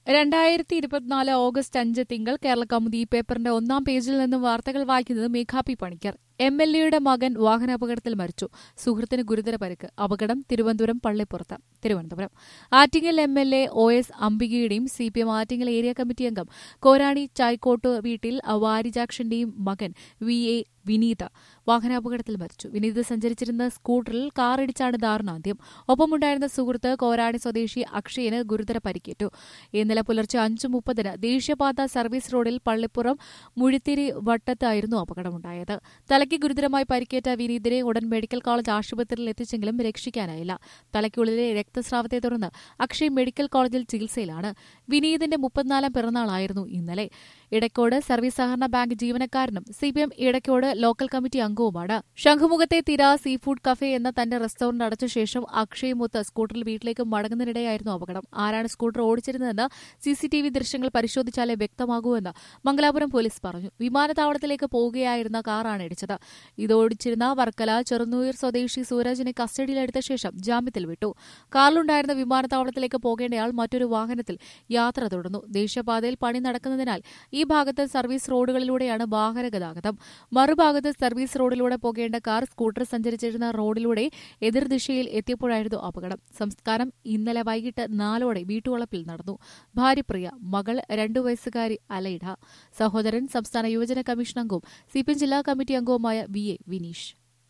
രണ്ടായിരത്തി ഇരുപത്തിനാല് ഓഗസ്റ്റ് അഞ്ച് തിങ്കൾ കേരള കൗമുദി പേപ്പറിന്റെ ഒന്നാം പേജിൽ നിന്നും വാർത്തകൾ വായിക്കുന്നത് മേഘാപി പണിക്കർ എം എൽ എയുടെ മകൻ വാഹനാപകടത്തിൽ മരിച്ചു സുഹൃത്തിന് ഗുരുതര പരിക്ക് അപകടം തിരുവനന്തപുരം പള്ളിപ്പുറത്ത് Thiruvananthapuram Attingal M L A O S അംബികയുടെയും C P M Attingal area committee അംഗം കോരാണി ചായ്ക്കോട്ട് വീട്ടിൽ വാരിജാക്ഷന്റെയും മകൻ വി എ വിനീത വാഹനാപകടത്തിൽ മരിച്ചു വിനീത സഞ്ചരിച്ചിരുന്ന സ്കൂട്ടറിൽ കാറിടിച്ചാണ് ദാരുണാന്ത്യം ഒപ്പമുണ്ടായിരുന്ന സുഹൃത്ത് കോരാണി സ്വദേശി അക്ഷയന് ഗുരുതര പരിക്കേറ്റു ഇന്നലെ പുലർച്ചെ അഞ്ചു മുപ്പതിന് ദേശീയപാത സർവീസ് റോഡിൽ പള്ളിപ്പുറം മുഴിത്തിരി വട്ടത്തായിരുന്നു അപകടമുണ്ടായത് തലയ്ക്ക് ഗുരുതരമായി പരിക്കേറ്റ വിനീതിനെ ഉടൻ മെഡിക്കൽ കോളേജ് ആശുപത്രിയിൽ എത്തിച്ചെങ്കിലും രക്ഷിക്കാനായില്ല തലയ്ക്കുള്ളിലെ രക്തസ്രാവത്തെ തുടർന്ന് അക്ഷയ് മെഡിക്കൽ കോളേജിൽ ചികിത്സയിലാണ് വിനീതിന്റെ മുപ്പത്തിനാലാം പിറന്നാളായിരുന്നു ഇന്നലെ ഇടയ്ക്കോട് സർവീസ് സഹകരണ ബാങ്ക് ജീവനക്കാരനും സിപിഎം ഇടയ്ക്കോട് ലോക്കൽ കമ്മിറ്റി അംഗവുമാണ് ശംഖുമുഖത്തെ തിര സീ ഫുഡ് കഫേ എന്ന തന്റെ റെസ്റ്റോറന്റ് അടച്ച ശേഷം അക്ഷയ് മുത്ത് സ്കൂട്ടറിൽ വീട്ടിലേക്ക് മടങ്ങുന്നതിനിടെയായിരുന്നു അപകടം ആരാണ് സ്കൂട്ടർ ഓടിച്ചിരുന്നതെന്ന് സിസിടിവി ദൃശ്യങ്ങൾ പരിശോധിച്ചാലേ വ്യക്തമാകൂവെന്ന് മംഗലാപുരം പോലീസ് പറഞ്ഞു വിമാനത്താവളത്തിലേക്ക് പോവുകയായിരുന്ന കാറാണ് ഇടിച്ചത് ഇതോടിച്ചിരുന്ന വർക്കല ചെറുന്നൂർ സ്വദേശി സൂരജിനെ കസ്റ്റഡിയിലെടുത്ത ശേഷം ജാമ്യത്തിൽ വിട്ടു കാറിലുണ്ടായിരുന്ന വിമാനത്താവളത്തിലേക്ക് പോകേണ്ടയാൾ മറ്റൊരു വാഹനത്തിൽ യാത്ര തുടർന്നു ദേശീയപാതയിൽ പണി നടക്കുന്നതിനാൽ ഈ ഭാഗത്ത് സർവീസ് റോഡുകളിലൂടെയാണ് വാഹന ഗതാഗതം മറുഭാഗത്ത് സർവീസ് റോഡിലൂടെ പോകേണ്ട കാർ സ്കൂട്ടർ സഞ്ചരിച്ചിരുന്ന റോഡിലൂടെ എതിർദിശയിൽ എത്തിയപ്പോഴായിരുന്നു അപകടം സംസ്കാരം ഇന്നലെ വൈകിട്ട് നാലോടെ വീട്ടുവളപ്പിൽ നടന്നു ഭാര്യ പ്രിയ മകൾ രണ്ടു വയസ്സുകാരി അലൈഡ സഹോദരൻ സംസ്ഥാന യുവജന കമ്മീഷൻ അംഗവും സിപിഎം ജില്ലാ കമ്മിറ്റി അംഗവുമായ വി എ വിനീഷ്